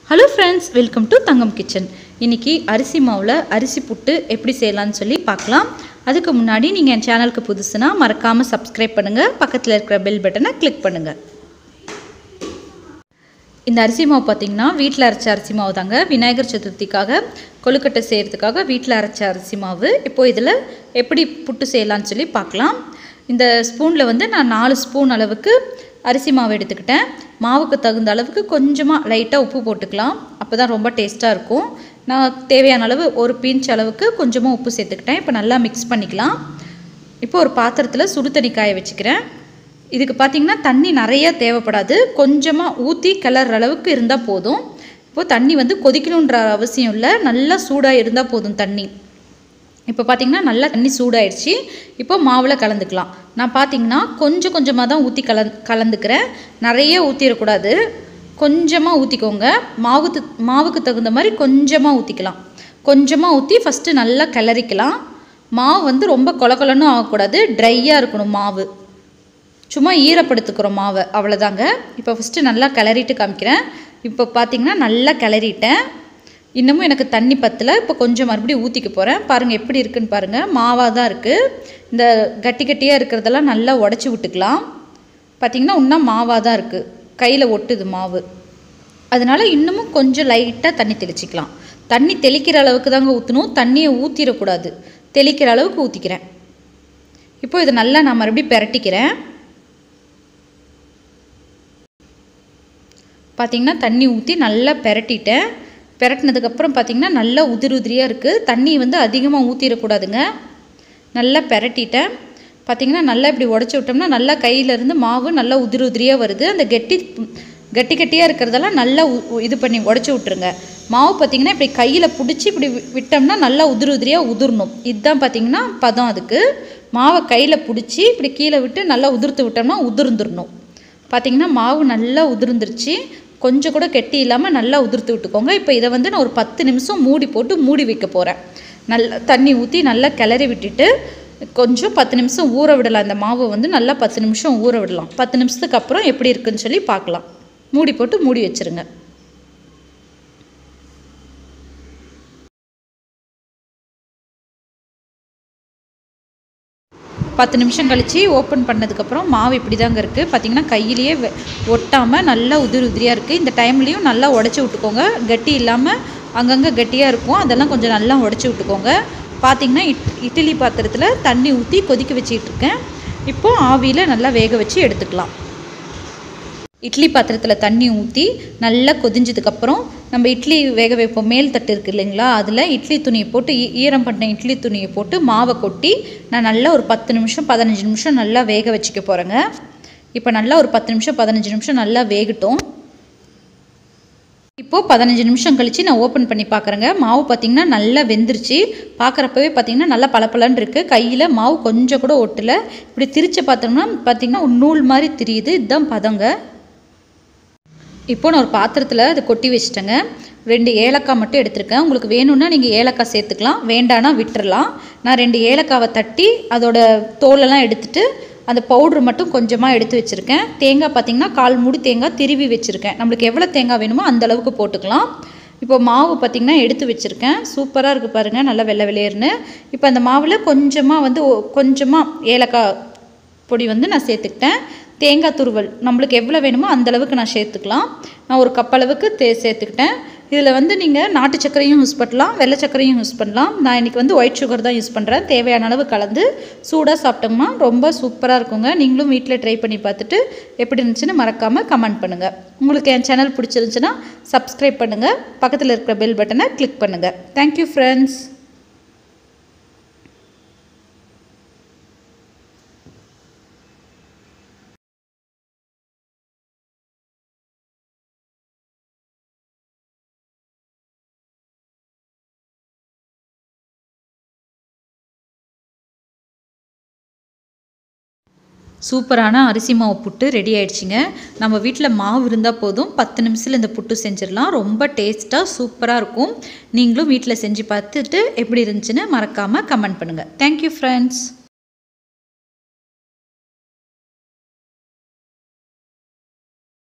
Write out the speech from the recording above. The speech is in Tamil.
hello friends welcome to Thangam kitchen இன்னைக்கு அரிசி மாவில் அரிசி புட்டு எப்படி செய்யலாம்னு சொல்லி பார்க்கலாம் அதுக்கு முன்னாடி நீங்கள் என் சேனலுக்கு புதுசுனா மறக்காமல் சப்ஸ்கிரைப் பண்ணுங்கள் பக்கத்தில் இருக்கிற பெல் பட்டனை கிளிக் பண்ணுங்கள் இந்த அரிசி மாவு பார்த்திங்கன்னா வீட்டில் அரைச்ச அரிசி மாவு தாங்க விநாயகர் சதுர்த்திக்காக கொழுக்கட்டை செய்கிறதுக்காக வீட்டில் அரைச்ச அரிசி மாவு இப்போது இதில் எப்படி புட்டு செய்யலாம்னு சொல்லி பார்க்கலாம் இந்த ஸ்பூனில் வந்து நான் நாலு ஸ்பூன் அளவுக்கு அரிசி மாவு எடுத்துக்கிட்டேன் மாவுக்கு தகுந்த அளவுக்கு கொஞ்சமாக லைட்டாக உப்பு போட்டுக்கலாம் அப்போ தான் ரொம்ப டேஸ்ட்டாக இருக்கும் நான் தேவையான அளவு ஒரு பீன்ச் அளவுக்கு கொஞ்சமாக உப்பு சேர்த்துக்கிட்டேன் இப்போ நல்லா மிக்ஸ் பண்ணிக்கலாம் இப்போ ஒரு பாத்திரத்தில் சுடு தண்ணி காய வச்சுக்கிறேன் இதுக்கு பார்த்திங்கன்னா தண்ணி நிறைய தேவைப்படாது கொஞ்சமாக ஊற்றி கிளற அளவுக்கு இருந்தால் போதும் இப்போது தண்ணி வந்து கொதிக்கணுன்ற அவசியம் இல்லை நல்லா சூடாக இருந்தால் போதும் தண்ணி இப்போ பார்த்திங்கன்னா நல்லா தண்ணி சூடாயிடுச்சு இப்போ மாவில் கலந்துக்கலாம் நான் பார்த்திங்கன்னா கொஞ்சம் கொஞ்சமாக தான் ஊற்றி கலந் கலந்துக்கிறேன் நிறைய ஊற்றிடக்கூடாது கொஞ்சமாக ஊற்றிக்கோங்க மாவு மாவுக்கு தகுந்த மாதிரி கொஞ்சமாக ஊற்றிக்கலாம் கொஞ்சமாக ஊற்றி ஃபஸ்ட்டு நல்லா கிளறிக்கலாம் மாவு வந்து ரொம்ப கொல கொலன்னு ஆகக்கூடாது ட்ரையாக இருக்கணும் மாவு சும்மா ஈரப்படுத்துக்கிறோம் மாவை அவ்வளோதாங்க இப்போ ஃபஸ்ட்டு நல்லா கிளறிட்டு காமிக்கிறேன் இப்போ பார்த்திங்கன்னா நல்லா கிளறிட்டேன் இன்னமும் எனக்கு தண்ணி பத்தலை இப்போ கொஞ்சம் மறுபடியும் ஊற்றிக்க போகிறேன் பாருங்கள் எப்படி இருக்குன்னு பாருங்கள் மாவாக தான் இருக்குது இந்த கட்டி கட்டியாக இருக்கிறதெல்லாம் நல்லா உடச்சி விட்டுக்கலாம் பார்த்திங்கன்னா இன்னும் மாவாக தான் இருக்குது கையில் ஒட்டுது மாவு அதனால் இன்னமும் கொஞ்சம் லைட்டாக தண்ணி தெளிச்சிக்கலாம் தண்ணி தெளிக்கிற அளவுக்கு தாங்க ஊற்றணும் தண்ணியை ஊற்றிடக்கூடாது தெளிக்கிற அளவுக்கு ஊற்றிக்கிறேன் இப்போ இதை நல்லா நான் மறுபடியும் பெரட்டிக்கிறேன் பார்த்திங்கன்னா தண்ணி ஊற்றி நல்லா பெரட்டிட்டேன் பெரட்டினதுக்கப்புறம் பார்த்திங்கன்னா நல்லா உதிரி உதிரியாக இருக்குது தண்ணி வந்து அதிகமாக ஊற்றிடக்கூடாதுங்க நல்லா பெரட்டிட்டேன் பார்த்திங்கன்னா நல்லா இப்படி உடச்சி விட்டோம்னா நல்லா கையிலேருந்து மாவு நல்லா உதிரி உதிரியாக வருது அந்த கெட்டி கட்டி கட்டியாக இருக்கிறதெல்லாம் நல்லா இது பண்ணி உடச்சி விட்ருங்க மாவு பார்த்திங்கன்னா இப்படி கையில் பிடிச்சி இப்படி விட்டோம்னா நல்லா உதிரி உதிரியாக உதிரணும் இதுதான் பார்த்திங்கன்னா பதம் அதுக்கு மாவை கையில் பிடிச்சி இப்படி கீழே விட்டு நல்லா உதிர்த்து விட்டோம்னா உதிர்ந்துடணும் பார்த்திங்கன்னா மாவு நல்லா உதிர்ந்துருச்சு கொஞ்சம் கூட கெட்டி இல்லாமல் நல்லா உதிர்த்து விட்டுக்கோங்க இப்போ இதை வந்து நான் ஒரு பத்து நிமிஷம் மூடி போட்டு மூடி வைக்க போகிறேன் நல்லா தண்ணி ஊற்றி நல்லா கிளறி விட்டுட்டு கொஞ்சம் பத்து நிமிஷம் ஊற விடலாம் இந்த மாவு வந்து நல்லா பத்து நிமிஷம் ஊற விடலாம் பத்து நிமிஷத்துக்கு அப்புறம் எப்படி இருக்குன்னு சொல்லி பார்க்கலாம் மூடி போட்டு மூடி வச்சுருங்க பத்து நிமிஷம் கழித்து ஓப்பன் பண்ணதுக்கப்புறம் மாவு இப்படி தாங்க இருக்குது பார்த்திங்கன்னா கையிலேயே ஒட்டாமல் நல்லா உதிரி உதிரியாக இருக்குது இந்த டைம்லேயும் நல்லா உடச்சி விட்டுக்கோங்க கட்டி இல்லாமல் அங்கங்கே கட்டியாக இருக்கும் அதெல்லாம் கொஞ்சம் நல்லா உடச்சி விட்டுக்கோங்க பார்த்திங்கன்னா இட் இட்லி பாத்திரத்தில் தண்ணி ஊற்றி கொதிக்க வச்சிட்டு இருக்கேன் இப்போது ஆவியில் நல்லா வேக வச்சு எடுத்துக்கலாம் இட்லி பாத்திரத்தில் தண்ணி ஊற்றி நல்லா கொதிஞ்சதுக்கப்புறம் நம்ம இட்லி வேக வைப்போம் மேல் தட்டு இருக்குது இல்லைங்களா அதில் இட்லி துணியை போட்டு ஈரம் பண்ண இட்லி துணியை போட்டு மாவை கொட்டி நான் நல்லா ஒரு பத்து நிமிஷம் பதினஞ்சு நிமிஷம் நல்லா வேக வச்சுக்க போகிறேங்க இப்போ நல்லா ஒரு பத்து நிமிஷம் பதினஞ்சு நிமிஷம் நல்லா வேகட்டும் இப்போது பதினஞ்சு நிமிஷம் கழித்து நான் ஓப்பன் பண்ணி பார்க்குறேங்க மாவு பார்த்திங்கன்னா நல்லா வெந்துருச்சு பார்க்குறப்பவே பார்த்திங்கன்னா நல்லா பளபளன்னு இருக்குது கையில் மாவு கொஞ்சம் கூட ஒட்டலை இப்படி திரிச்சு பார்த்தோம்னா பார்த்திங்கன்னா ஒரு நூல் மாதிரி தெரியுது இதுதான் பதங்க இப்போ நான் ஒரு பாத்திரத்தில் அதை கொட்டி வச்சிட்டேங்க ரெண்டு ஏலக்காய் மட்டும் எடுத்திருக்கேன் உங்களுக்கு வேணும்னா நீங்கள் ஏலக்காய் சேர்த்துக்கலாம் வேண்டானா விட்டுறலாம் நான் ரெண்டு ஏலக்காவை தட்டி அதோட தோலெல்லாம் எடுத்துட்டு அந்த பவுட்ரு மட்டும் கொஞ்சமாக எடுத்து வச்சுருக்கேன் தேங்காய் பார்த்திங்கன்னா கால் மூடி தேங்காய் திருவி வச்சுருக்கேன் நம்மளுக்கு எவ்வளோ தேங்காய் வேணுமோ அந்த அளவுக்கு போட்டுக்கலாம் இப்போ மாவு பார்த்திங்கன்னா எடுத்து வச்சுருக்கேன் சூப்பராக இருக்குது பாருங்கள் நல்லா வெள்ளை வெளியேறுன்னு இப்போ அந்த மாவில் கொஞ்சமாக வந்து கொஞ்சமாக ஏலக்காய் பொடி வந்து நான் சேர்த்துக்கிட்டேன் தேங்காய் துருவல் நம்மளுக்கு எவ்வளோ வேணுமோ அந்த அளவுக்கு நான் சேர்த்துக்கலாம் நான் ஒரு கப் அளவுக்கு தே சேர்த்துக்கிட்டேன் இதில் வந்து நீங்கள் நாட்டு சர்க்கரையும் யூஸ் பண்ணலாம் வெள்ளை சர்க்கரையும் யூஸ் பண்ணலாம் நான் இன்றைக்கி வந்து ஒயிட் சுகர் தான் யூஸ் பண்ணுறேன் தேவையான அளவு கலந்து சூடாக சாப்பிட்டோம்னா ரொம்ப சூப்பராக இருக்குங்க நீங்களும் வீட்டில் ட்ரை பண்ணி பார்த்துட்டு எப்படி இருந்துச்சுன்னு மறக்காமல் கமெண்ட் பண்ணுங்கள் உங்களுக்கு என் சேனல் பிடிச்சிருந்துச்சுன்னா சப்ஸ்கிரைப் பண்ணுங்கள் பக்கத்தில் இருக்கிற பெல் பட்டனை கிளிக் பண்ணுங்கள் தேங்க்யூ ஃப்ரெண்ட்ஸ் சூப்பரான அரிசி மாவு புட்டு ரெடி ஆயிடுச்சுங்க நம்ம வீட்டில் மாவு இருந்தால் போதும் பத்து நிமிஷத்தில் இந்த புட்டு செஞ்சிடலாம் ரொம்ப டேஸ்ட்டாக சூப்பராக இருக்கும் நீங்களும் வீட்டில் செஞ்சு பார்த்துட்டு எப்படி இருந்துச்சுன்னு மறக்காமல் கமெண்ட் பண்ணுங்கள் தேங்க்யூ ஃப்ரெண்ட்ஸ்